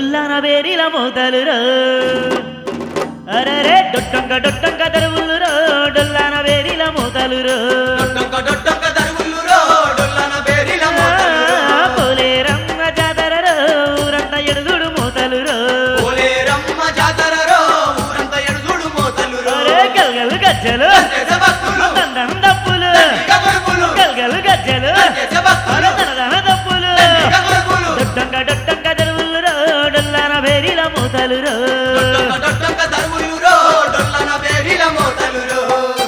డొల్లాన వేరిల మోతలు రో అరరే డొట్టంక డొట్టంక దరువులు రో డొల్లాన వేరిల మోతలు రో డొట్టొక్క డొట్టొక్క దరువులు రో, డొల్లన బేరిల మోతలు రో. పోలేరమ్మ జాతర రో ఊరంతా ఎడుదుడు మోతలు రో పోలేరమ్మ జాతరరో, ఊరంతా ఎడుదుడు మోతలు రో. అరే గల్గలు గజ్జలు చేసే భక్తులు, దండం దప్పులు ఇక కొడుకులు, గల్గలు గజ్జలు చేసే భక్తులు, అరే దనదన దప్పులు ఇక కొడుకులు. డొట్టంక డొట్టంక దరువులు రో డొల్లాన వేరిల మోతలు రో డొట్టొక్క డొట్టొక్క దరువులు రో, డొల్లన బేరిల మోతలు రో.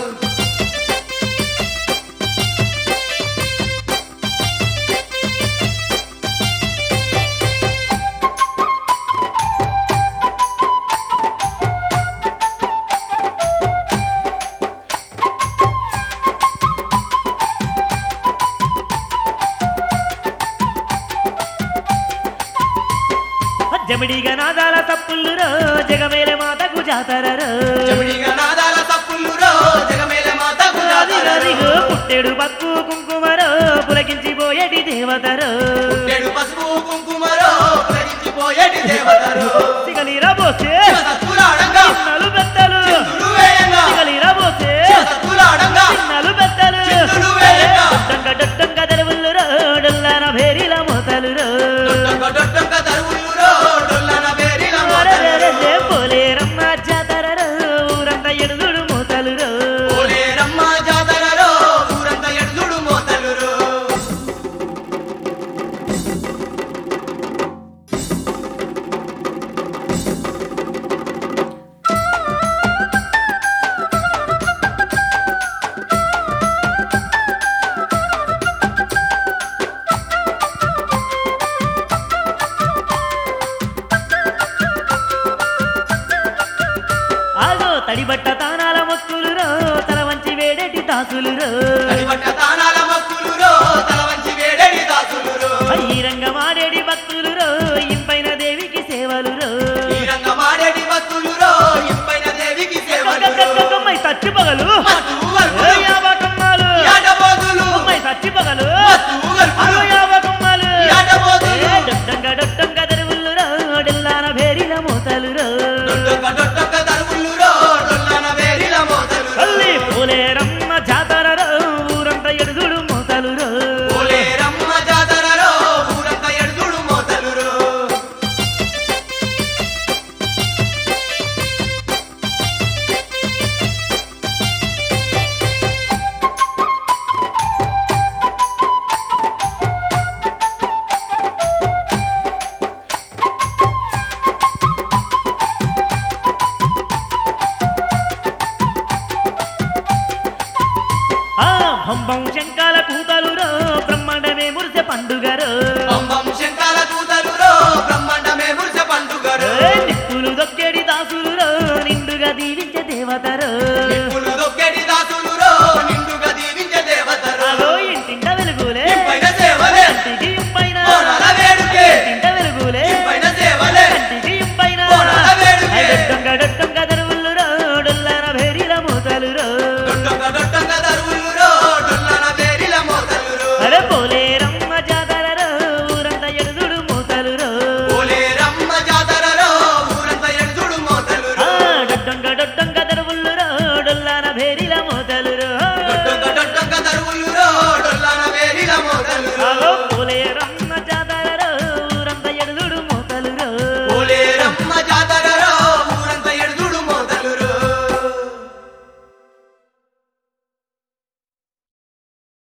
జమిడిగా నాదాల తప్పులు రో జగమేలే మాతకు జాతర రో చెమిడిగా నాదాల తప్పులు రో, జగమేలే మాతకు జాతర రో. అదిగదిగో పుట్టెడు పక్కు కుంకుమరో పులకించిపోయేటి దేవతరో పుట్టెడు పసుపు కుంకుమరో, పులకించిపోయేటి దేవతరో. సిగలీరా పోసే శివసత్తులాడంగా, చిన్నలు పెద్దలు చిందులు వేయంగా, సిగలీరా పోసే శివసత్తులాడంగా, చిన్నలు పెద్దలు చిందులు వేయంగా. డొట్టంక డొట్టంక దరువులు రో డొల్లాన భేరిల మోతలు రో డొట్టొక్క డొట్టొక్క దరువులు రో, డొల్లన బేరిల మోతలు రో. అరెరెరె పోలేరమ్మ జాతర రో ఊరంతా ఎడుదుడు మోతలు రో పోలేరమ్మ జాతరలో ఊరంతా ఎడుదుడు మోతలు రో. ఆగో తడిబట్ట తానాల మొక్కులు రో తల వంచి వేడేటి దాసులు రో తడిబట్ట తానాల మక్కులు రో, తల వంచి వేడెడి దాసులు రో. ఈ రంగమాడేడి భక్తులు రో ఇంపైన దేవికి సేవలు రో ఈ రంగమాడేటి భక్తులు రో, ఇంపైన దేవికి సేవలు రో. కమ్మై సచ్చి పగలు మత్తు ఊగల్పులు, యాభకమ్మాలు యాటబోతులు, అమ్మాయి సచ్చి పగలు మత్తు ఊగల్పులు, యాభకమ్మాలు యాటబోతులు. డొట్టంగ డొట్టంగ దరువులు రో డెల్లాన భేరిల మోతలు రో డొట్టొక్క డొట్టొక్క దరువులు రో, డొల్లన బేరిల మోతలు రో. తల్లి పోలేరమ్మ జాతర రో ఊరంతా ఎడుదుడు మోతలు రో పోలేరమ్మ జాతరలో ఊరంతా ఎడుదుడు మోతలు రో. ఆ హంబం శంకాల కూతలు రో బ్రహ్మాండమే మురిసె పండుగ రో పంబం శంకాల కూతలు రో, బ్రహ్మాండమే మురిసె పండుగ రో. నిప్పులు దొక్కేడి దాసులు రో నిండుగా దీవించే దేవతరో నిప్పులు దొక్కేటి దాసులు రో, నిండుగా దీవించే దేవతరో. అగో ఇంటింట వెలుగులే ఇంపైన సేవలే, కంటికి ఇంపైన బోనాల వేడుకే. ఇంటింట వెలుగులే ఇంపైన సేవలే, కంటికి ఇంపైన బోనాల వేడుకే. డొట్టంగ డొట్టంగ దరువులు రో డొల్లాన భేరిల మోతలు రో డొట్టొక్క డొట్టొక్క దరువులు రో, డొల్లన బేరిల మోతలు రో. అరే పోలేరమ్మ జాతర రో ఊరంతా ఎడుదుడు మోతలు రో పోలేరమ్మ జాతరలో ఊరంతా ఎడుదుడు మోతలు ఆ రో. డొట్టంగ డొట్టంగ దరువులు రో డొల్లాన భేరిల